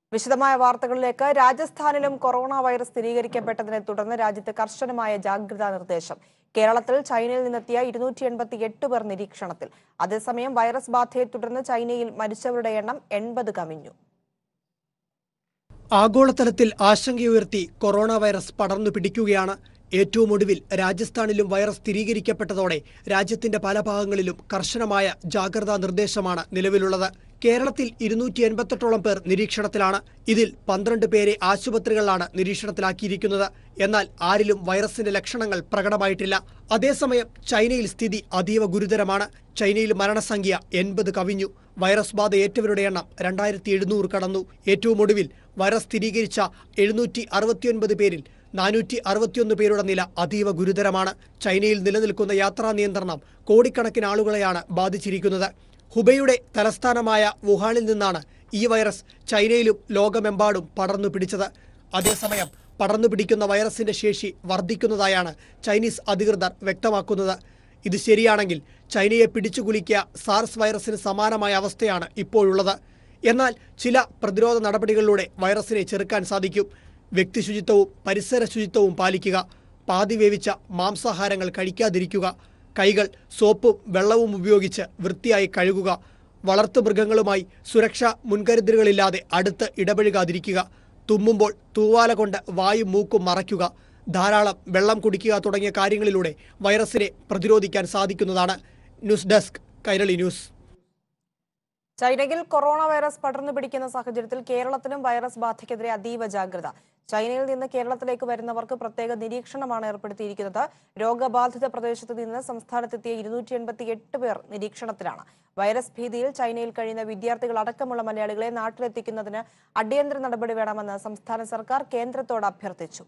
വിശദമായ വാർത്തകളിലേക്ക് രാജസ്ഥാനിലും കൊറോണ വൈറസ് സ്ഥിരീകരിക്കപ്പെട്ടതിനെ തുടർന്ന് രാജ്യത്ത് കർശനമായ ജാഗ്രതാ നിർദ്ദേശം കേരളത്തിൽ ചൈനയിൽ നിന്നെത്തിയ ഇരുന്നൂറ്റി എൺപത്തി എട്ട് പേർ നിരീക്ഷണത്തിൽ അതേസമയം വൈറസ് ബാധയെ തുടർന്ന് ചൈനയിൽ മരിച്ചവരുടെ എണ്ണം എൺപത് കവിഞ്ഞു ആഗോളതലത്തിൽ ആശങ്കയുയർത്തി കൊറോണ വൈറസ് പടർന്നു പിടിക്കുകയാണ് ഏറ്റവും ഒടുവിൽ രാജസ്ഥാനിലും വൈറസ് സ്ഥിരീകരിക്കപ്പെട്ടതോടെ രാജ്യത്തിന്റെ പല ഭാഗങ്ങളിലും കർശനമായ ജാഗ്രതാ നിർദ്ദേശമാണ് നിലവിലുള്ളത് കേരളത്തിൽ ഇരുന്നൂറ്റി എൺപത്തെട്ടോളം പേർ നിരീക്ഷണത്തിലാണ് ഇതിൽ പന്ത്രണ്ട് പേരെ ആശുപത്രികളിലാണ് നിരീക്ഷണത്തിലാക്കിയിരിക്കുന്നത് എന്നാൽ ആരിലും വൈറസിന്റെ ലക്ഷണങ്ങൾ പ്രകടമായിട്ടില്ല അതേസമയം ചൈനയിൽ സ്ഥിതി അതീവ ഗുരുതരമാണ് ചൈനയിൽ മരണസംഖ്യ എൺപത് കവിഞ്ഞു വൈറസ് ബാധ ഏറ്റവരുടെ എണ്ണം രണ്ടായിരത്തി എഴുന്നൂറ് കടന്നു ഏറ്റവും ഒടുവിൽ വൈറസ് സ്ഥിരീകരിച്ച എഴുന്നൂറ്റി അറുപത്തിയൊൻപത് പേരിൽ നാനൂറ്റി അറുപത്തിയൊന്ന് പേരുടെ നില അതീവ ഗുരുതരമാണ് ചൈനയിൽ നിലനിൽക്കുന്ന യാത്രാ നിയന്ത്രണം കോടിക്കണക്കിന് ആളുകളെയാണ് ബാധിച്ചിരിക്കുന്നത് ഹുബൈയുടെ തലസ്ഥാനമായ വുഹാനിൽ നിന്നാണ് ഈ വൈറസ് ചൈനയിലും ലോകമെമ്പാടും പടർന്നു പിടിച്ചത് അതേസമയം പടർന്നു പിടിക്കുന്ന വൈറസിന്റെ ശേഷി വർദ്ധിക്കുന്നതായാണ് ചൈനീസ് അധികൃതർ വ്യക്തമാക്കുന്നത് ഇത് ശരിയാണെങ്കിൽ ചൈനയെ പിടിച്ചുകുലുക്കിയ സാർസ് വൈറസിന് സമാനമായ അവസ്ഥയാണ് ഇപ്പോഴുള്ളത് എന്നാൽ ചില പ്രതിരോധ നടപടികളിലൂടെ വൈറസിനെ ചെറുക്കാൻ സാധിക്കും വ്യക്തി ശുചിത്വവും പരിസര ശുചിത്വവും പാലിക്കുക പാതി വേവിച്ച മാംസാഹാരങ്ങൾ കഴിക്കാതിരിക്കുക കൈകൾ സോപ്പും വെള്ളവും ഉപയോഗിച്ച് വൃത്തിയായി കഴുകുക വളർത്തുമൃഗങ്ങളുമായി സുരക്ഷാ മുൻകരുതലുകളില്ലാതെ അടുത്ത് ഇടപഴകാതിരിക്കുക തുമ്മുമ്പോൾ തൂവാല കൊണ്ട് വായും മൂക്കും മറയ്ക്കുക ധാരാളം വെള്ളം കുടിക്കുക തുടങ്ങിയ കാര്യങ്ങളിലൂടെ വൈറസിനെ പ്രതിരോധിക്കാൻ സാധിക്കുന്നതാണ് ന്യൂസ് ഡെസ്ക് കൈരളി ന്യൂസ് ചൈനയിൽ കൊറോണ വൈറസ് പടർന്നു പിടിക്കുന്ന സാഹചര്യത്തിൽ കേരളത്തിലും വൈറസ് ബാധയ്ക്കെതിരെ അതീവ ജാഗ്രത ചൈനയിൽ നിന്ന് കേരളത്തിലേക്ക് വരുന്നവർക്ക് പ്രത്യേക നിരീക്ഷണമാണ് ഏർപ്പെടുത്തിയിരിക്കുന്നത് രോഗബാധിത പ്രദേശത്ത് നിന്ന് സംസ്ഥാനത്തെത്തിയ ഇരുന്നൂറ്റി എൺപത്തി എട്ട് പേർ നിരീക്ഷണത്തിലാണ് വൈറസ് ഭീതിയിൽ ചൈനയിൽ കഴിയുന്ന വിദ്യാർത്ഥികൾ അടക്കമുള്ള മലയാളികളെ നാട്ടിലെത്തിക്കുന്നതിന് അടിയന്തര നടപടി വേണമെന്ന് സംസ്ഥാന സർക്കാർ കേന്ദ്രത്തോട് അഭ്യർത്ഥിച്ചു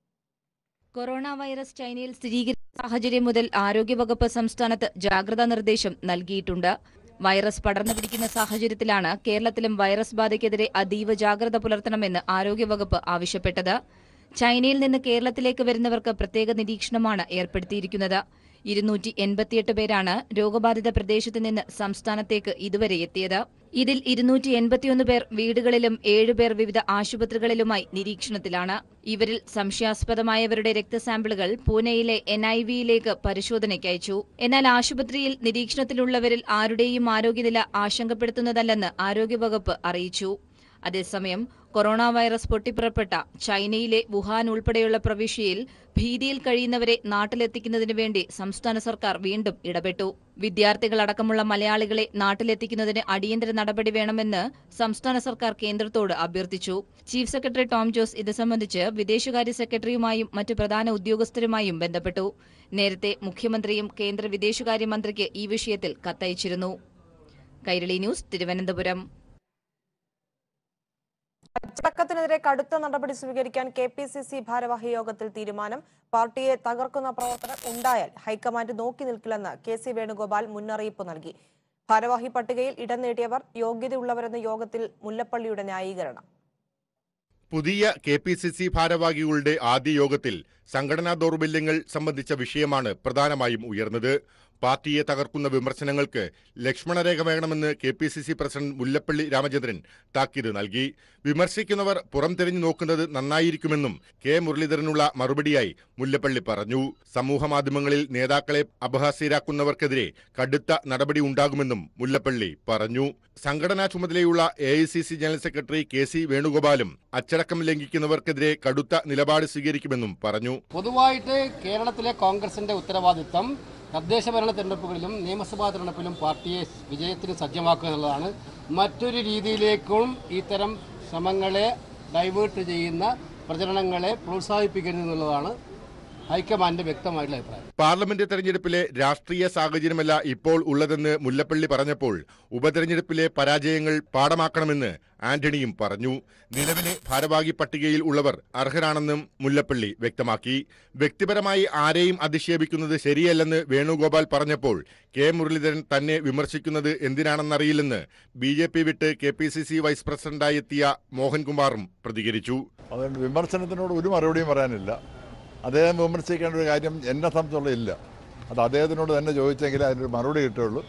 കൊറോണ വൈറസ് ചൈനയിൽ സ്ഥിരീകരിച്ച സാഹചര്യം മുതൽ ആരോഗ്യവകുപ്പ് സംസ്ഥാനത്ത് ജാഗ്രതാ നിർദ്ദേശം നൽകിയിട്ടുണ്ട് വൈറസ് പടർന്നു പിടിക്കുന്ന സാഹചര്യത്തിലാണ് കേരളത്തിലും വൈറസ് ബാധയ്ക്കെതിരെ അതീവ ജാഗ്രത പുലർത്തണമെന്ന് ആരോഗ്യവകുപ്പ് ആവശ്യപ്പെട്ടത് ചൈനയിൽ നിന്ന് കേരളത്തിലേക്ക് വരുന്നവർക്ക് പ്രത്യേക നിരീക്ഷണമാണ് ഏർപ്പെടുത്തിയിരിക്കുന്നത് ഇരുന്നൂറ്റി എൺപത്തിയെട്ട് പേരാണ് രോഗബാധിത പ്രദേശത്ത് നിന്ന് സംസ്ഥാനത്തേക്ക് ഇതുവരെ എത്തിയത് ഇതിൽ ഇരുന്നൂറ്റി എൺപത്തിയൊന്ന് പേർ വീടുകളിലും ഏഴുപേർ വിവിധ ആശുപത്രികളിലുമായി നിരീക്ഷണത്തിലാണ് ഇവരിൽ സംശയാസ്പദമായവരുടെ രക്തസാമ്പിളുകൾ പൂനെയിലെ എൻ ഐ വിയിലേക്ക് പരിശോധനയ്ക്ക് അയച്ചു എന്നാൽ ആശുപത്രിയിൽ നിരീക്ഷണത്തിലുള്ളവരിൽ ആരുടെയും ആരോഗ്യനില ആശങ്കപ്പെടുത്തുന്നതല്ലെന്ന് ആരോഗ്യവകുപ്പ് അറിയിച്ചു അതേസമയം കൊറോണ വൈറസ് പൊട്ടിപ്പുറപ്പെട്ട ചൈനയിലെ വുഹാൻ ഉൾപ്പെടെയുള്ള പ്രവിശ്യയിൽ ഭീതിയിൽ കഴിയുന്നവരെ നാട്ടിലെത്തിക്കുന്നതിനു വേണ്ടി സംസ്ഥാന സർക്കാർ വീണ്ടും ഇടപെട്ടു വിദ്യാർത്ഥികളടക്കമുള്ള മലയാളികളെ നാട്ടിലെത്തിക്കുന്നതിന് അടിയന്തര നടപടി വേണമെന്ന് സംസ്ഥാന സർക്കാർ കേന്ദ്രത്തോട് അഭ്യർത്ഥിച്ചു ചീഫ് സെക്രട്ടറി ടോം ജോസ് ഇത് സംബന്ധിച്ച് വിദേശകാര്യ സെക്രട്ടറിയുമായും മറ്റു പ്രധാന ഉദ്യോഗസ്ഥരുമായും ബന്ധപ്പെട്ടു നേരത്തെ മുഖ്യമന്ത്രിയും കേന്ദ്ര വിദേശകാര്യമന്ത്രിക്ക് ഈ വിഷയത്തിൽ കത്തയച്ചിരുന്നു കൈരളി ന്യൂസ് തിരുവനന്തപുരം അച്ചടക്കത്തിനെതിരെ കടുത്ത നടപടി സ്വീകരിക്കാൻ കെ പി സി സി ഭാരവാഹി യോഗത്തിൽ തീരുമാനം പാർട്ടിയെ തകർക്കുന്ന പ്രവർത്തനം ഉണ്ടായാൽ ഹൈക്കമാൻഡ് നോക്കി നിൽക്കില്ലെന്ന് കെ സി വേണുഗോപാൽ മുന്നറിയിപ്പ് നൽകി ഭാരവാഹി പട്ടികയിൽ ഇടം നേടിയവർ യോഗ്യതയുള്ളവരെന്ന യോഗത്തിൽ മുല്ലപ്പള്ളിയുടെ ന്യായീകരണം പുതിയ കെ പി സി സി ഭാരവാഹികളുടെ ആദ്യ യോഗത്തിൽ സംഘടനാ ദൗർബല്യങ്ങൾ സംബന്ധിച്ച വിഷയമാണ് പ്രധാനമായും ഉയർന്നത് പാർട്ടിയെ തകർക്കുന്ന വിമർശനങ്ങൾക്ക് ലക്ഷ്മണരേഖ വേണമെന്ന് K P C C president Mullappally Ramachandran താക്കീത് നൽകി വിമർശിക്കുന്നവർ പുറം തിരിഞ്ഞു നോക്കുന്നത് നന്നായിരിക്കുമെന്നും കെ മുരളീധരനുള്ള മറുപടിയായി മുല്ലപ്പള്ളി പറഞ്ഞു സമൂഹമാധ്യമങ്ങളിൽ നേതാക്കളെ അപഹാസ്യരാക്കുന്നവർക്കെതിരെ കടുത്ത നടപടി ഉണ്ടാകുമെന്നും മുല്ലപ്പള്ളി പറഞ്ഞു സംഘടനാ ചുമതലയുള്ള A I C C general secretary K C വേണുഗോപാലും അച്ചടക്കം ലംഘിക്കുന്നവർക്കെതിരെ കടുത്ത നിലപാട് സ്വീകരിക്കുമെന്നും പറഞ്ഞു പൊതുവായിട്ട് കേരളത്തിലെ കോൺഗ്രസിന്റെ ഉത്തരവാദിത്തം തദ്ദേശ ഭരണ തെരഞ്ഞെടുപ്പുകളിലും നിയമസഭാ തെരഞ്ഞെടുപ്പിലും പാർട്ടിയെ വിജയത്തിന് സജ്ജമാക്കുക എന്നുള്ളതാണ് മറ്റൊരു രീതിയിലേക്കും ഇത്തരം ശ്രമങ്ങളെ ഡൈവേർട്ട് ചെയ്യുന്ന പ്രചരണങ്ങളെ പ്രോത്സാഹിപ്പിക്കരുത് എന്നുള്ളതാണ് ഹൈക്കമാൻഡിന്റെ വ്യക്തമായിട്ടുള്ള അഭിപ്രായം പാർലമെന്റ് തെരഞ്ഞെടുപ്പിലെ രാഷ്ട്രീയ സാഹചര്യമല്ല ഇപ്പോൾ ഉള്ളതെന്ന് മുല്ലപ്പള്ളി പറഞ്ഞപ്പോൾ ഉപതെരഞ്ഞെടുപ്പിലെ പരാജയങ്ങൾ പാഠമാക്കണമെന്ന് ആന്റണിയും പറഞ്ഞു നിലവിലെ ഭാരവാഹി പട്ടികയിൽ ഉള്ളവർ അർഹരാണെന്നും മുല്ലപ്പള്ളി വ്യക്തമാക്കി വ്യക്തിപരമായി ആരെയും അധിക്ഷേപിക്കുന്നത് ശരിയല്ലെന്ന് വേണുഗോപാൽ പറഞ്ഞപ്പോൾ കെ മുരളീധരൻ തന്നെ വിമർശിക്കുന്നത് എന്തിനാണെന്നറിയില്ലെന്ന് ബി ജെ പി വിട്ട് K P C C vice പ്രസിഡന്റായി എത്തിയ മോഹൻകുമാറും പ്രതികരിച്ചു അതുകൊണ്ട് വിമർശനത്തിനോട് ഒരു മറുപടിയും പറയാനില്ല അദ്ദേഹം വിമർശിക്കേണ്ട ഒരു കാര്യം എന്നെ സംബന്ധിച്ചുള്ള ഇല്ല അത് അദ്ദേഹത്തിനോട് തന്നെ ചോദിച്ചെങ്കിൽ അതിനൊരു മറുപടി കിട്ടുള്ളൂ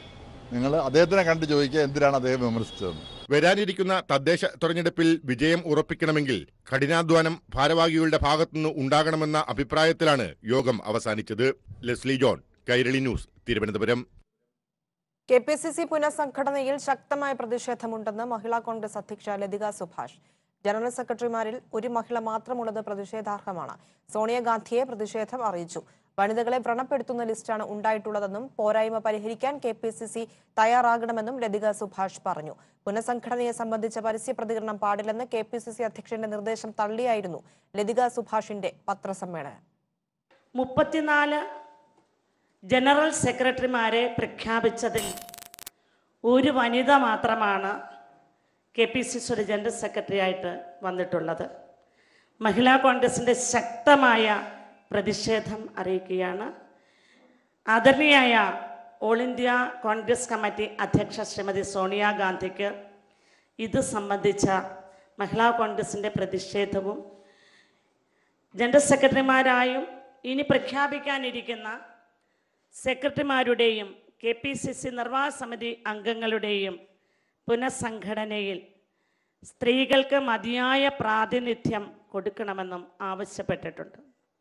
നിങ്ങൾ അദ്ദേഹത്തിനെ കണ്ട് ചോദിക്കുക എന്തിനാണ് അദ്ദേഹം വിമർശിച്ചതെന്ന് വരാനിരിക്കുന്ന തദ്ദേശ തെരഞ്ഞെടുപ്പിൽ വിജയം ഉറപ്പിക്കണമെങ്കിൽ കഠിനാധ്വാനം ഭാരവാഹികളുടെ ഭാഗത്തുനിന്ന് ഉണ്ടാകണമെന്ന അഭിപ്രായത്തിലാണ് യോഗം അവസാനിച്ചത് Leslie John Kairali news Thiruvananthapuram K P C C പുനഃസംഘടനയിൽ ശക്തമായ പ്രതിഷേധമുണ്ടെന്ന് മഹിളാ കോൺഗ്രസ് അധ്യക്ഷ ലതിക സുഭാഷ് ജനറൽ സെക്രട്ടറിമാരിൽ ഒരു മഹിള മാത്രമുള്ളത് പ്രതിഷേധാർഹമാണ് സോണിയാഗാന്ധിയെ പ്രതിഷേധം അറിയിച്ചു വനിതകളെ വ്രണപ്പെടുത്തുന്ന ലിസ്റ്റാണ് ഉണ്ടായിട്ടുള്ളതെന്നും പോരായ്മ പരിഹരിക്കാൻ കെ പി സി സി തയ്യാറാകണമെന്നും ലതിക സുഭാഷ് പറഞ്ഞു പുനഃസംഘടനയെ സംബന്ധിച്ച പരസ്യ പ്രതികരണം പാടില്ലെന്ന് കെ പി സി സി അധ്യക്ഷന്റെ നിർദ്ദേശം തള്ളിയായിരുന്നു ലതിക സുഭാഷിന്റെ പത്രസമ്മേളനം മുപ്പത്തിനാല് ജനറൽ സെക്രട്ടറിമാരെ പ്രഖ്യാപിച്ചതിൽ ഒരു വനിത മാത്രമാണ് കെ പി സി സിയുടെ ജനറൽ സെക്രട്ടറി ആയിട്ട് വന്നിട്ടുള്ളത് മഹിളാ കോൺഗ്രസിൻ്റെ ശക്തമായ പ്രതിഷേധം അറിയിക്കുകയാണ് ആദരണീയായ ഓൾ ഇന്ത്യ കോൺഗ്രസ് കമ്മിറ്റി അധ്യക്ഷ ശ്രീമതി സോണിയാഗാന്ധിക്ക് ഇത് സംബന്ധിച്ച മഹിളാ കോൺഗ്രസിൻ്റെ പ്രതിഷേധവും ജനറൽ സെക്രട്ടറിമാരായും ഇനി പ്രഖ്യാപിക്കാനിരിക്കുന്ന സെക്രട്ടറിമാരുടെയും കെ പി സി സി നിർവാഹക സമിതി അംഗങ്ങളുടെയും പുനഃസംഘടനയിൽ സ്ത്രീകൾക്ക് മതിയായ പ്രാതിനിധ്യം കൊടുക്കണമെന്നും ആവശ്യപ്പെട്ടിട്ടുണ്ട്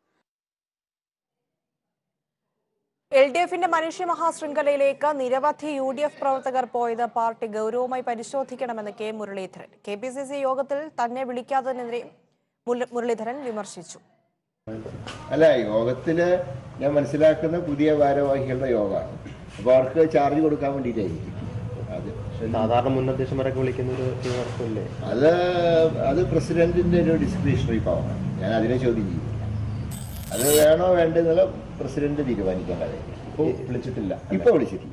എൽ ഡി എഫിന്റെ മനുഷ്യ മഹാശൃംഖലയിലേക്ക് നിരവധി യു ഡി എഫ് പ്രവർത്തകർ പോയത് പാർട്ടി ഗൗരവമായി പരിശോധിക്കണമെന്ന് K Muraleedharan K P C C യോഗത്തിൽ തന്നെ വിളിക്കാത്തതിനെതിരെ മുര- മുരളീധരൻ വിമർശിച്ചു അല്ല യോഗത്തില് ഞാൻ മനസ്സിലാക്കുന്ന പുതിയ ഭാരവാഹികളുടെ യോഗമാണ് അപ്പോൾ അവർക്ക് ചാർജ് കൊടുക്കാൻ വേണ്ടിയിട്ടായിരിക്കും അത് സാധാരണ മുൻ അധ്യക്ഷന്മാരൊക്കെ വിളിക്കുന്ന ഒരു തീർച്ചയില്ലേ അത് അത് പ്രസിഡന്റിന്റെ ഒരു ഡിസ്ക്രിപ്ഷണറി പവറാണ് ഞാൻ അതിനെ ചോദ്യം ചെയ്യും അത് വേണോ വേണ്ടെന്നുള്ള പ്രസിഡന്റ് തീരുമാനിക്കേണ്ടതായിരിക്കും ഇപ്പോൾ വിളിച്ചിട്ടില്ല ഇപ്പോൾ വിളിച്ചിട്ടില്ല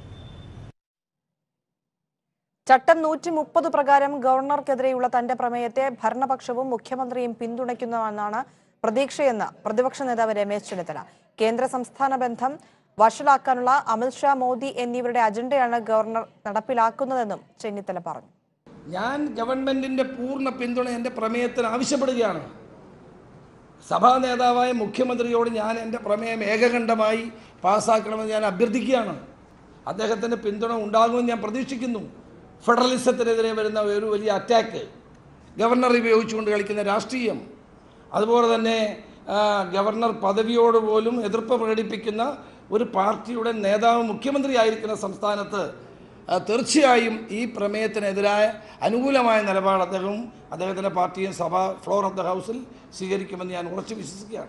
ചട്ടം നൂറ്റി മുപ്പത് പ്രകാരം ഗവർണർക്കെതിരെയുള്ള തന്റെ പ്രമേയത്തെ ഭരണപക്ഷവും മുഖ്യമന്ത്രിയും പിന്തുണയ്ക്കുന്നുവെന്നാണ് പ്രതീക്ഷയെന്ന് പ്രതിപക്ഷ നേതാവ് രമേശ് ചെന്നിത്തല കേന്ദ്ര സംസ്ഥാന ബന്ധം വഷളാക്കാനുള്ള അമിത്ഷാ മോദി എന്നിവരുടെ അജണ്ടയാണ് ഗവർണർ നടപ്പിലാക്കുന്നതെന്നും ചെന്നിത്തല പറഞ്ഞു ഞാൻ ഗവൺമെന്റിന്റെ പൂർണ്ണ പിന്തുണ എൻ്റെ പ്രമേയത്തിന് ആവശ്യപ്പെടുകയാണ് സഭാ നേതാവായ മുഖ്യമന്ത്രിയോട് ഞാൻ എൻ്റെ പ്രമേയം ഏകകണ്ഠമായി പാസ്സാക്കണമെന്ന് ഞാൻ അഭ്യർത്ഥിക്കുകയാണ് അദ്ദേഹത്തിൻ്റെ പിന്തുണ ഉണ്ടാകുമെന്ന് ഞാൻ പ്രതീക്ഷിക്കുന്നു ഫെഡറലിസത്തിനെതിരെ വരുന്ന ഒരു വലിയ അറ്റാക്ക് ഗവർണർ ഉപയോഗിച്ചുകൊണ്ട് കളിക്കുന്ന രാഷ്ട്രീയം അതുപോലെ തന്നെ ആ, ഗവർണർ പദവിയോട് പോലും എതിർപ്പ് പ്രകടിപ്പിക്കുന്ന ഒരു പാർട്ടിയുടെ നേതാവ് മുഖ്യമന്ത്രി ആയിരിക്കുന്ന സംസ്ഥാനത്ത് ആ, തീർച്ചയായും ഈ പ്രമേയത്തിനെതിരായ അനുകൂലമായ നിലപാട് അദ്ദേഹവും അദ്ദേഹത്തിൻ്റെ പാർട്ടിയും സഭ ഫ്ലോർ ഓഫ് ദ ഹൗസിൽ സ്വീകരിക്കുമെന്ന് ഞാൻ ഉറച്ചു വിശ്വസിക്കുകയാണ്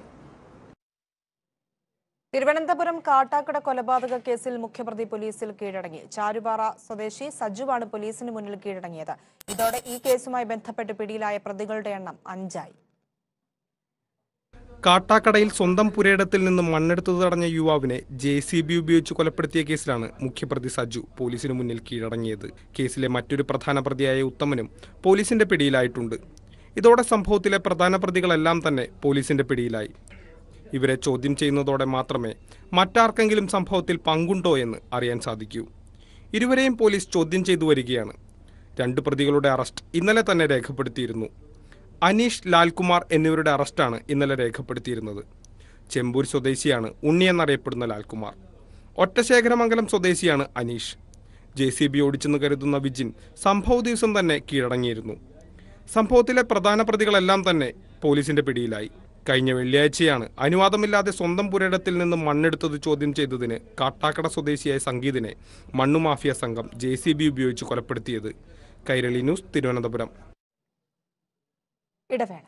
തിരുവനന്തപുരം കാട്ടാക്കട കൊലപാതക കേസിൽ മുഖ്യപ്രതി പോലീസിൽ കീഴടങ്ങി ചാരുപാറ സ്വദേശി സജുവാണ് പോലീസിന് മുന്നിൽ കീഴടങ്ങിയത് ഇതോടെ ഈ കേസുമായി ബന്ധപ്പെട്ട് പിടിയിലായ പ്രതികളുടെ എണ്ണം അഞ്ചായി കാട്ടാക്കടയിൽ സ്വന്തം പുരയിടത്തിൽ നിന്ന് മണ്ണെടുത്തു തടഞ്ഞ യുവാവിനെ ജെ സി ബി ഉപയോഗിച്ച് കൊലപ്പെടുത്തിയ കേസിലാണ് മുഖ്യപ്രതി സജു പോലീസിന് മുന്നിൽ കീഴടങ്ങിയത് കേസിലെ മറ്റൊരു പ്രധാന പ്രതിയായ ഉത്തമനും പോലീസിന്റെ പിടിയിലായിട്ടുണ്ട് ഇതോടെ സംഭവത്തിലെ പ്രധാന പ്രതികളെല്ലാം തന്നെ പോലീസിന്റെ പിടിയിലായി ഇവരെ ചോദ്യം ചെയ്യുന്നതോടെ മാത്രമേ മറ്റാർക്കെങ്കിലും സംഭവത്തിൽ പങ്കുണ്ടോ എന്ന് അറിയാൻ സാധിക്കൂ ഇരുവരെയും പോലീസ് ചോദ്യം ചെയ്തു വരികയാണ് രണ്ട് പ്രതികളുടെ അറസ്റ്റ് ഇന്നലെ തന്നെ രേഖപ്പെടുത്തിയിരുന്നു അനീഷ് ലാൽകുമാർ എന്നിവരുടെ അറസ്റ്റാണ് ഇന്നലെ രേഖപ്പെടുത്തിയിരുന്നത് ചെമ്പൂർ സ്വദേശിയാണ് ഉണ്ണി എന്നറിയപ്പെടുന്ന ലാൽകുമാർ ഒറ്റശേഖരമംഗലം സ്വദേശിയാണ് അനീഷ് ജെ സി ബി ഓടിച്ചെന്ന് കരുതുന്ന വിജിൻ സംഭവ ദിവസം തന്നെ കീഴടങ്ങിയിരുന്നു സംഭവത്തിലെ പ്രധാന പ്രതികളെല്ലാം തന്നെ പോലീസിന്റെ പിടിയിലായി കഴിഞ്ഞ വെള്ളിയാഴ്ചയാണ് അനുവാദമില്ലാതെ സ്വന്തം പുരയിടത്തിൽ നിന്ന് മണ്ണെടുത്തത് ചോദ്യം ചെയ്തതിന് കാട്ടാക്കട സ്വദേശിയായ സംഗീതിനെ മണ്ണുമാഫിയ സംഘം ജെ സി ബി ഉപയോഗിച്ച് കൊലപ്പെടുത്തിയത് കൈരളി ന്യൂസ് തിരുവനന്തപുരം ഇടവേള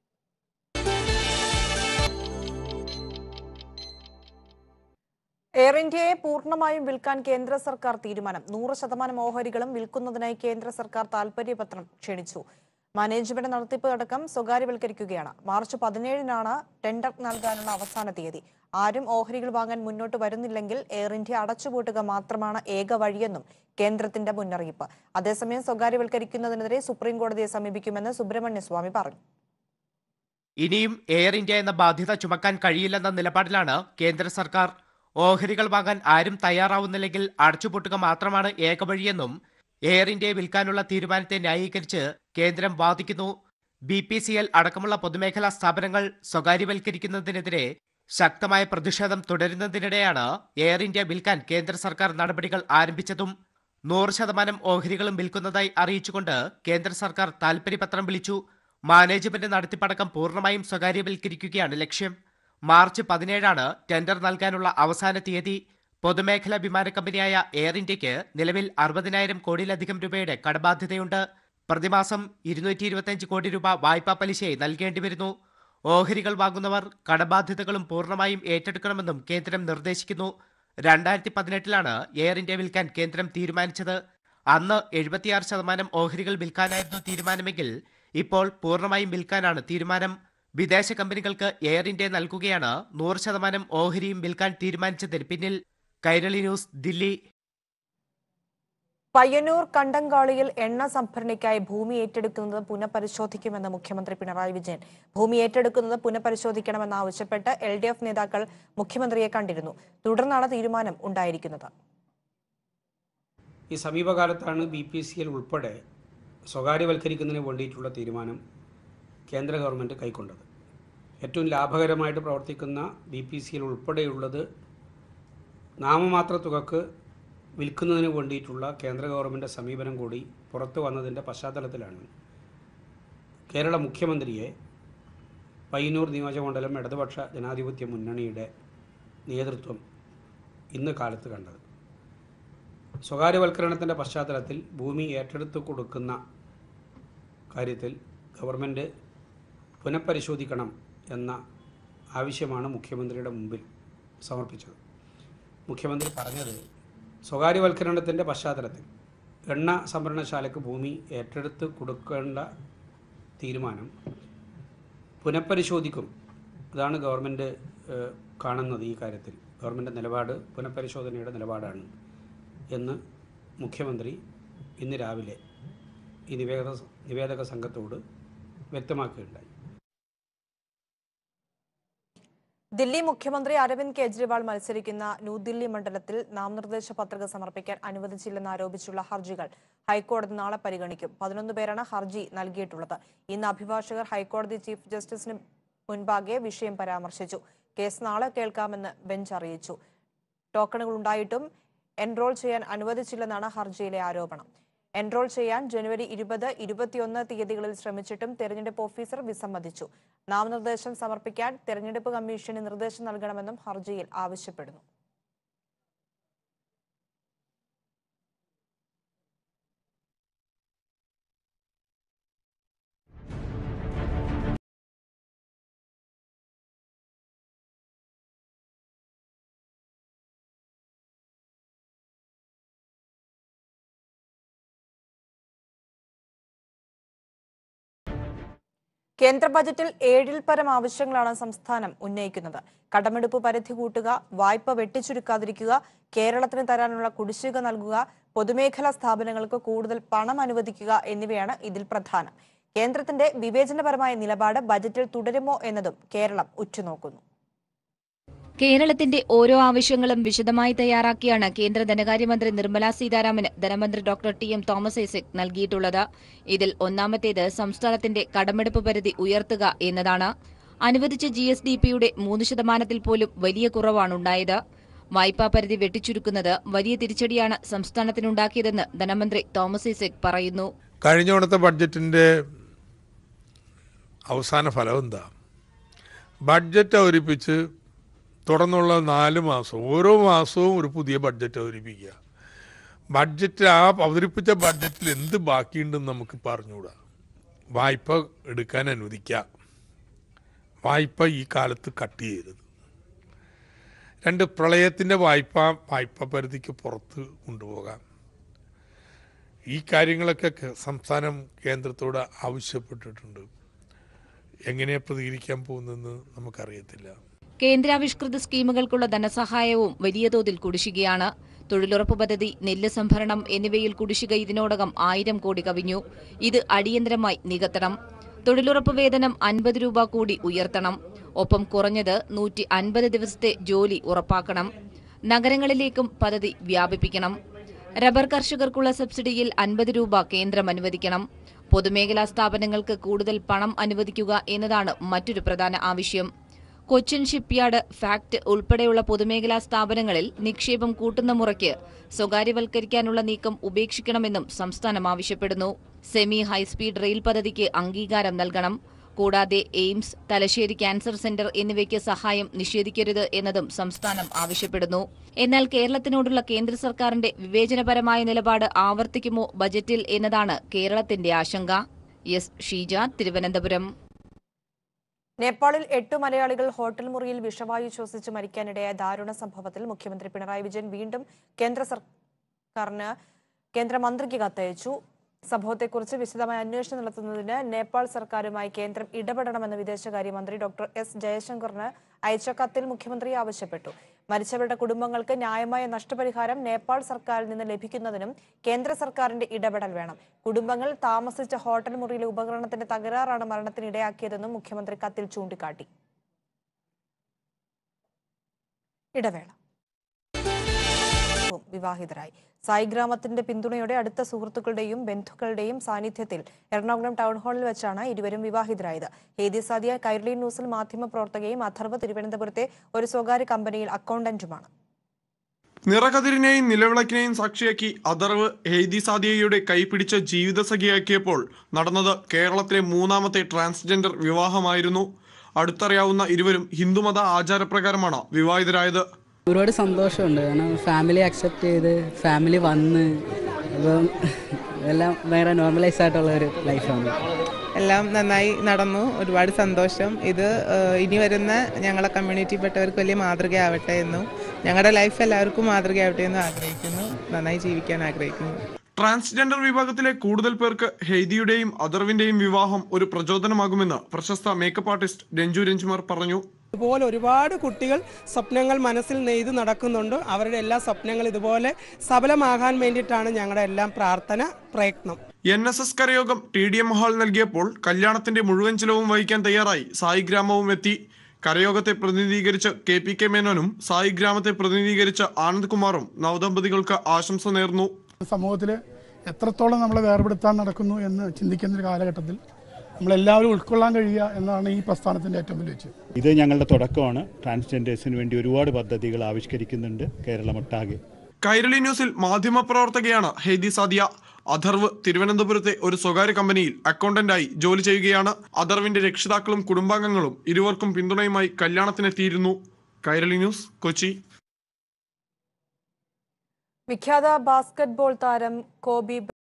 എയർ ഇന്ത്യയെ പൂർണ്ണമായും വിൽക്കാൻ കേന്ദ്ര സർക്കാർ തീരുമാനം നൂറ് ശതമാനം ഓഹരികളും വിൽക്കുന്നതിനായി കേന്ദ്ര സർക്കാർ താൽപര്യപത്രം ക്ഷണിച്ചു മാനേജ്മെന്റ് നടത്തിപ്പ് അടക്കം സ്വകാര്യവൽക്കരിക്കുകയാണ് മാർച്ച് പതിനേഴിനാണ് ടെൻഡർ നൽകാനുള്ള അവസാന തീയതി ആരും ഓഹരികൾ വാങ്ങാൻ മുന്നോട്ട് വരുന്നില്ലെങ്കിൽ എയർ ഇന്ത്യ അടച്ചുപൂട്ടുക മാത്രമാണ് ഏക വഴിയെന്നും കേന്ദ്രത്തിന്റെ മുന്നറിയിപ്പ് അതേസമയം സ്വകാര്യവൽക്കരിക്കുന്നതിനെതിരെ സുപ്രീം കോടതിയെ സമീപിക്കുമെന്ന് സുബ്രഹ്മണ്യ സ്വാമി പറഞ്ഞു ഇനിയും എയർ ഇന്ത്യ എന്ന ബാധ്യത ചുമക്കാൻ കഴിയില്ലെന്ന നിലപാടിലാണ് കേന്ദ്ര സർക്കാർ ഓഹരികൾ വാങ്ങാൻ ആരും തയ്യാറാവുന്നില്ലെങ്കിൽ അടച്ചുപൂട്ടുക മാത്രമാണ് ഏകവഴിയെന്നും എയർ ഇന്ത്യയെ വിൽക്കാനുള്ള തീരുമാനത്തെ ന്യായീകരിച്ച് കേന്ദ്രം വാദിക്കുന്നു ബി പി സി എൽ അടക്കമുള്ള പൊതുമേഖലാ സ്ഥാപനങ്ങൾ സ്വകാര്യവൽക്കരിക്കുന്നതിനെതിരെ ശക്തമായ പ്രതിഷേധം തുടരുന്നതിനിടെയാണ് എയർ ഇന്ത്യ വിൽക്കാൻ കേന്ദ്ര സർക്കാർ നടപടികൾ ആരംഭിച്ചതും നൂറ് ശതമാനം ഓഹരികളും വിൽക്കുന്നതായി അറിയിച്ചുകൊണ്ട് കേന്ദ്ര സർക്കാർ താൽപര്യപത്രം വിളിച്ചു മാനേജ്മെന്റ് നടത്തിപ്പടക്കം പൂർണ്ണമായും സ്വകാര്യവൽക്കരിക്കുകയാണ് ലക്ഷ്യം മാർച്ച് പതിനേഴാണ് ടെൻഡർ നൽകാനുള്ള അവസാന തീയതി പൊതുമേഖലാ വിമാന കമ്പനിയായ എയർ ഇന്ത്യക്ക് നിലവിൽ അറുപതിനായിരം കോടിയിലധികം രൂപയുടെ കടബാധ്യതയുണ്ട് പ്രതിമാസം ഇരുന്നൂറ്റി ഇരുപത്തിയഞ്ച് കോടി രൂപ വായ്പാ പലിശയായി നൽകേണ്ടി വരുന്നു ഓഹരികൾ വാങ്ങുന്നവർ കടബാധ്യതകളും പൂർണ്ണമായും ഏറ്റെടുക്കണമെന്നും കേന്ദ്രം നിർദ്ദേശിക്കുന്നു രണ്ടായിരത്തി പതിനെട്ടിലാണ് എയർ ഇന്ത്യ വിൽക്കാൻ കേന്ദ്രം തീരുമാനിച്ചത് അന്ന് എഴുപത്തിയാറ് ശതമാനം ഓഹരികൾ വിൽക്കാനായിരുന്നു തീരുമാനമെങ്കിൽ ഇപ്പോൾ പൂർണ്ണമായും വിൽക്കാനാണ് തീരുമാനം വിദേശ കമ്പനികൾക്ക് എയർ ഇന്ത്യ നൽകുകയാണ് നൂറ് ശതമാനം ഓഹരിയും വിൽക്കാൻ തീരുമാനിച്ചതിന് പിന്നിൽ കൈരളി ന്യൂസ് ദില്ലി പയ്യന്നൂർ കണ്ടങ്കാളിയിൽ എണ്ണ സംഭരണിക്കായി ഭൂമി ഏറ്റെടുക്കുന്നത് പുനഃപരിശോധിക്കുമെന്ന് മുഖ്യമന്ത്രി പിണറായി വിജയൻ ഭൂമി ഏറ്റെടുക്കുന്നത് പുനഃപരിശോധിക്കണമെന്നാവശ്യപ്പെട്ട് എൽ ഡി എഫ് നേതാക്കൾ മുഖ്യമന്ത്രിയെ കണ്ടിരുന്നു തുടർന്നാണ് തീരുമാനം ഉണ്ടായിരിക്കുന്നത് ഈ സമീപകാലത്താണ് ബി പി സി എൽ ഉൾപ്പെടെ സ്വകാര്യവൽക്കരിക്കുന്നതിന് വേണ്ടിയിട്ടുള്ള തീരുമാനം കേന്ദ്ര ഗവൺമെൻറ് കൈക്കൊണ്ടത് ഏറ്റവും ലാഭകരമായിട്ട് പ്രവർത്തിക്കുന്ന ബി പി സി എൽ ഉൾപ്പെടെയുള്ളത് നാമമാത്ര തുകക്ക് വിൽക്കുന്നതിന് വേണ്ടിയിട്ടുള്ള കേന്ദ്ര ഗവൺമെൻറ് സമീപനം കൂടി പുറത്തു വന്നതിൻ്റെ പശ്ചാത്തലത്തിലാണ് കേരള മുഖ്യമന്ത്രിയെ പയ്യന്നൂർ നിയോജകമണ്ഡലം ഇടതുപക്ഷ ജനാധിപത്യ മുന്നണിയുടെ നേതൃത്വം ഇന്ന് കാലത്ത് കണ്ടത് സ്വകാര്യവൽക്കരണത്തിൻ്റെ പശ്ചാത്തലത്തിൽ ഭൂമി ഏറ്റെടുത്ത് കൊടുക്കുന്ന കാര്യത്തിൽ ഗവൺമെൻറ് പുനഃപരിശോധിക്കണം എന്ന ആവശ്യമാണ് മുഖ്യമന്ത്രിയുടെ മുമ്പിൽ സമർപ്പിച്ചത് മുഖ്യമന്ത്രി പറഞ്ഞത് സ്വകാര്യവൽക്കരണത്തിൻ്റെ പശ്ചാത്തലത്തിൽ എണ്ണ സംഭരണശാലയ്ക്ക് ഭൂമി ഏറ്റെടുത്ത് കൊടുക്കേണ്ട തീരുമാനം പുനഃപരിശോധിക്കും അതാണ് ഗവൺമെൻറ് ഏഹ്, കാണുന്നത് ഈ കാര്യത്തിൽ ഗവൺമെൻറ് നിലപാട് പുനഃപരിശോധനയുടെ നിലപാടാണ് എന്ന് മുഖ്യമന്ത്രി ഇന്ന് രാവിലെ ഈ നിവേദക നിവേദക സംഘത്തോട് വ്യക്തമാക്കുകയുണ്ടായി ദില്ലി മുഖ്യമന്ത്രി അരവിന്ദ് കെജ്രിവാൾ മത്സരിക്കുന്ന ന്യൂദില്ലി മണ്ഡലത്തിൽ നാമനിർദ്ദേശ പത്രിക സമർപ്പിക്കാൻ അനുവദിച്ചില്ലെന്ന് ആരോപിച്ചുള്ള ഹർജികൾ ഹൈക്കോടതി നാളെ പരിഗണിക്കും പതിനൊന്ന് പേരാണ് ഹർജി നൽകിയിട്ടുള്ളത് ഇന്ന് അഭിഭാഷകർ ഹൈക്കോടതി ചീഫ് ജസ്റ്റിസിന് മുൻപാകെ വിഷയം പരാമർശിച്ചു കേസ് നാളെ കേൾക്കാമെന്ന് ബെഞ്ച് അറിയിച്ചു ടോക്കണുകൾ ഉണ്ടായിട്ടും എൻറോൾ ചെയ്യാൻ അനുവദിച്ചില്ലെന്നാണ് ഹർജിയിലെ ആരോപണം എൻറോൾ ചെയ്യാൻ ജനുവരി ഇരുപത് ഇരുപത്തിയൊന്ന് തീയതികളിൽ ശ്രമിച്ചിട്ടും തെരഞ്ഞെടുപ്പ് ഓഫീസർ വിസമ്മതിച്ചു നാമനിർദ്ദേശം സമർപ്പിക്കാൻ തെരഞ്ഞെടുപ്പ് കമ്മീഷന് നിർദ്ദേശം നൽകണമെന്നും ഹർജിയിൽ ആവശ്യപ്പെടുന്നു കേന്ദ്ര ബജറ്റിൽ ഏഴിൽ പരം ആവശ്യങ്ങളാണ് സംസ്ഥാനം ഉന്നയിക്കുന്നത് കടമെടുപ്പ് പരിധി കൂട്ടുക വായ്പ വെട്ടിച്ചുരുക്കാതിരിക്കുക കേരളത്തിന് തരാനുള്ള കുടിശ്ശിക നൽകുക പൊതുമേഖലാ സ്ഥാപനങ്ങൾക്ക് കൂടുതൽ പണം അനുവദിക്കുക എന്നിവയാണ് ഇതിൽ പ്രധാനം കേന്ദ്രത്തിന്റെ വിവേചനപരമായ നിലപാട് ബജറ്റിൽ തുടരുമോ എന്നതും കേരളം ഉറ്റുനോക്കുന്നു കേരളത്തിന്റെ ഓരോ ആവശ്യങ്ങളും വിശദമായി തയ്യാറാക്കിയാണ് കേന്ദ്ര ധനകാര്യമന്ത്രി നിർമ്മലാ സീതാരാമന് ധനമന്ത്രി doctor T M Thomas Isaac നൽകിയിട്ടുള്ളത് ഇതിൽ ഒന്നാമത്തേത് സംസ്ഥാനത്തിന്റെ കടമെടുപ്പ് പരിധി ഉയർത്തുക എന്നതാണ് അനുവദിച്ച ജി എസ് ഡി പിയുടെ മൂന്ന് ശതമാനത്തിൽ പോലും വലിയ കുറവാണുണ്ടായത് വായ്പാ പരിധി വെട്ടിച്ചുരുക്കുന്നത് വലിയ തിരിച്ചടിയാണ് സംസ്ഥാനത്തിനുണ്ടാക്കിയതെന്ന് ധനമന്ത്രി തോമസ് ഐസക് പറയുന്നു കഴിഞ്ഞ തവണത്തെ ബഡ്ജറ്റിൻ്റെ അവസാന ഫലം എന്താ ബഡ്ജറ്റ് അവതരിപ്പിച്ച് തുടർന്നുള്ള നാല് മാസം ഓരോ മാസവും ഒരു പുതിയ ബഡ്ജറ്റ് അവതരിപ്പിക്കുക ബഡ്ജറ്റ് ആ അവതരിപ്പിച്ച ബഡ്ജറ്റിൽ എന്ത് ബാക്കിയുണ്ടെന്ന് നമുക്ക് പറഞ്ഞുകൂടാ വായ്പ എടുക്കാൻ അനുവദിക്കുക വായ്പ ഈ കാലത്ത് കട്ട് ചെയ്യരുത് രണ്ട് പ്രളയത്തിൻ്റെ വായ്പ വായ്പ പരിധിക്ക് പുറത്ത് കൊണ്ടുപോകാം ഈ കാര്യങ്ങളൊക്കെ കേ- സംസ്ഥാനം കേന്ദ്രത്തോട് ആവശ്യപ്പെട്ടിട്ടുണ്ട് എങ്ങനെയാണ് പ്രതികരിക്കാൻ പോകുന്നതെന്ന് നമുക്കറിയത്തില്ല കേന്ദ്രാവിഷ്കൃത സ്കീമുകൾക്കുള്ള ധനസഹായവും വലിയ തോതിൽ കുടിശ്ശികയാണ് തൊഴിലുറപ്പ് പദ്ധതി നെല്ല് സംഭരണം എന്നിവയിൽ കുടിശ്ശിക ഇതിനോടകം ആയിരം കോടി കവിഞ്ഞു ഇത് അടിയന്തരമായി നികത്തണം തൊഴിലുറപ്പ് വേതനം അൻപത് രൂപ കൂടി ഉയർത്തണം ഒപ്പം കുറഞ്ഞത് നൂറ്റി അൻപത് ദിവസത്തെ ജോലി ഉറപ്പാക്കണം നഗരങ്ങളിലേക്കും പദ്ധതി വ്യാപിപ്പിക്കണം റബ്ബർ കർഷകർക്കുള്ള സബ്സിഡിയിൽ അൻപത് രൂപ കേന്ദ്രം അനുവദിക്കണം പൊതുമേഖലാ സ്ഥാപനങ്ങൾക്ക് കൂടുതൽ പണം അനുവദിക്കുക എന്നതാണ് മറ്റൊരു പ്രധാന ആവശ്യം കൊച്ചിൻ ഷിപ്പ്യാർഡ് ഫാക്ട് ഉൾപ്പെടെയുള്ള പൊതുമേഖലാ സ്ഥാപനങ്ങളിൽ നിക്ഷേപം കൂട്ടുന്ന മുറയ്ക്ക് സ്വകാര്യവൽക്കരിക്കാനുള്ള നീക്കം ഉപേക്ഷിക്കണമെന്നും സംസ്ഥാനം ആവശ്യപ്പെടുന്നു സെമി ഹൈസ്പീഡ് റെയിൽ പദ്ധതിക്ക് അംഗീകാരം നൽകണം കൂടാതെ എയിംസ് തലശ്ശേരി ക്യാൻസർ സെന്റർ എന്നിവയ്ക്ക് സഹായം നിഷേധിക്കരുത് എന്നതും സംസ്ഥാനം ആവശ്യപ്പെടുന്നു എന്നാൽ കേരളത്തിനോടുള്ള കേന്ദ്ര സർക്കാരിന്റെ വിവേചനപരമായ നിലപാട് ആവർത്തിക്കുമോ ബജറ്റിൽ എന്നതാണ് കേരളത്തിന്റെ ആശങ്ക എസ് ഷീജ തിരുവനന്തപുരം നേപ്പാളിൽ എട്ട് മലയാളികൾ ഹോട്ടൽ മുറിയിൽ വിഷവായു ശ്വസിച്ച് മരിക്കാനിടയായ ദാരുണ സംഭവത്തിൽ മുഖ്യമന്ത്രി പിണറായി വിജയൻ വീണ്ടും കേന്ദ്ര സർക്കാരിന് കേന്ദ്രമന്ത്രിക്ക് കത്തയച്ചു സംഭവത്തെക്കുറിച്ച് വിശദമായ അന്വേഷണം നടത്തുന്നതിന് നേപ്പാൾ സർക്കാരുമായി കേന്ദ്രം ഇടപെടണമെന്ന് വിദേശകാര്യമന്ത്രി ഡോക്ടർ എസ് ജയശങ്കറിന് അയച്ച കത്തിൽ മുഖ്യമന്ത്രി ആവശ്യപ്പെട്ടു മരിച്ചവരുടെ കുടുംബങ്ങൾക്ക് ന്യായമായ നഷ്ടപരിഹാരം നേപ്പാൾ സർക്കാരിൽ നിന്ന് ലഭിക്കുന്നതിനും കേന്ദ്ര സർക്കാരിന്റെ ഇടപെടൽ വേണം കുടുംബങ്ങൾ താമസിച്ച ഹോട്ടൽ മുറിയിലെ ഉപകരണത്തിന്റെ തകരാറാണ് മരണത്തിന് ഇടയാക്കിയതെന്നും മുഖ്യമന്ത്രി കത്തിൽ ചൂണ്ടിക്കാട്ടി ഇടവേള വിവാഹിതരായി സായി ഗ്രാമത്തിന്റെ പിന്തുണയോടെ അടുത്ത സുഹൃത്തുക്കളുടെയും ബന്ധുക്കളുടെയും സാന്നിധ്യത്തിൽ എറണാകുളം ടൗൺ ഹാളിൽ വെച്ചാണ് ഇരുവരും വിവാഹിതരായത് ഹേദി സാദിയ കൈർലി ന്യൂസിൽ മാധ്യമപ്രവർത്തകയും അഥർവ് തിരുവനന്തപുരത്തെ ഒരു സ്വകാര്യ കമ്പനിയിൽ അക്കൗണ്ടന്റുമാണ് നിറകതിരിനെയും നിലവിളക്കിനെയും സാക്ഷിയാക്കി അതർവ് ഹെയ്തി സാദിയയുടെ കൈപിടിച്ച് ജീവിതസഖിയാക്കിയപ്പോൾ നടന്നത് കേരളത്തിലെ മൂന്നാമത്തെ ട്രാൻസ്ജെൻഡർ വിവാഹമായിരുന്നു അടുത്തറിയാവുന്ന ഇരുവരും ഹിന്ദുമത ആചാരപ്രകാരമാണ് വിവാഹിതരായത് ഒരുപാട് സന്തോഷമുണ്ട് കാരണം ഫാമിലി അക്സെപ്റ്റ് ചെയ്ത് ഫാമിലി വന്ന് ഇപ്പം എല്ലാം വേറെ നോർമലൈസ് ആയിട്ടുള്ള ഒരു ലൈഫാണ് എല്ലാം നന്നായി നടന്നു ഒരുപാട് സന്തോഷം ഇത് ഏഹ്, ഇനി വരുന്ന ഞങ്ങളെ കമ്മ്യൂണിറ്റിയിൽപ്പെട്ടവർക്ക് വലിയ മാതൃകയാവട്ടെ എന്നും ഞങ്ങളുടെ ലൈഫ് എല്ലാവർക്കും മാതൃകയാവട്ടെ എന്നും ആഗ്രഹിക്കുന്നു നന്നായി ജീവിക്കാൻ ആഗ്രഹിക്കുന്നു ട്രാൻസ്ജെൻഡർ വിഭാഗത്തിലെ കൂടുതൽ പേർക്ക് ഹെയ്ദിയുടെയും അതർവിന്റെയും വിവാഹം ഒരു പ്രചോദനമാകുമെന്ന് പ്രശസ്ത മേക്കപ്പ് ആർട്ടിസ്റ്റ് രഞ്ജു രഞ്ജുമാർ പറഞ്ഞു ഇതുപോലെ ഒരുപാട് കുട്ടികൾ സ്വപ്നങ്ങൾ മനസ്സിൽ നെയ്ത് നടക്കുന്നുണ്ട് അവരുടെ എല്ലാ സ്വപ്നങ്ങൾ ഇതുപോലെ സഫലമാകാൻ വേണ്ടിയിട്ടാണ് ഞങ്ങളുടെ എല്ലാം പ്രാർത്ഥന പ്രയത്നം എൻ എസ് എസ് കരയോഗം ടി ഡി എം ഹാൾ നൽകിയപ്പോൾ കല്യാണത്തിന്റെ മുഴുവൻ ചിലവും വഹിക്കാൻ തയ്യാറായി സായി ഗ്രാമവും എത്തി കരയോഗത്തെ പ്രതിനിധീകരിച്ച് കെ പി കെ മേനോനും സായി ഗ്രാമത്തെ പ്രതിനിധീകരിച്ച് ആനന്ദ് കുമാറും നവദമ്പതികൾക്ക് ആശംസ നേർന്നു സമൂഹത്തിൽ എത്രത്തോളം നമ്മളെ വേർപെടുത്താൻ നടക്കുന്നു എന്ന് ചിന്തിക്കുന്ന ഒരു കാലഘട്ടത്തിൽ നമ്മളെല്ലാവരും ഉൾക്കൊള്ളാൻ കഴിയുക എന്നതാണ് ഈ പ്രസ്ഥാനത്തിൻ്റെ ഏറ്റവും വലിയ ലക്ഷ്യം ഇത് ഞങ്ങളുടെ തുടക്കമാണ് ട്രാൻസ്ജെൻഡേഴ്സിന് വേണ്ടി ഒരുപാട് പദ്ധതികൾ ആവിഷ്കരിക്കുന്നുണ്ട് കേരളമൊട്ടാകെ കൈരളി ന്യൂസിൽ മാധ്യമപ്രവർത്തകയാണ് ഹെയ്ദി സാദിയ അഥർവ് തിരുവനന്തപുരത്തെ ഒരു സ്വകാര്യ കമ്പനിയിൽ അക്കൗണ്ടന്റായി ജോലി ചെയ്യുകയാണ് അഥർവിന്റെ രക്ഷിതാക്കളും കുടുംബാംഗങ്ങളും ഇരുവർക്കും പിന്തുണയുമായി കല്യാണത്തിനെത്തിയിരുന്നു കൈരളി ന്യൂസ് കൊച്ചി വിഖ്യാത ബാസ്കറ്റ്ബോൾ താരം കോബി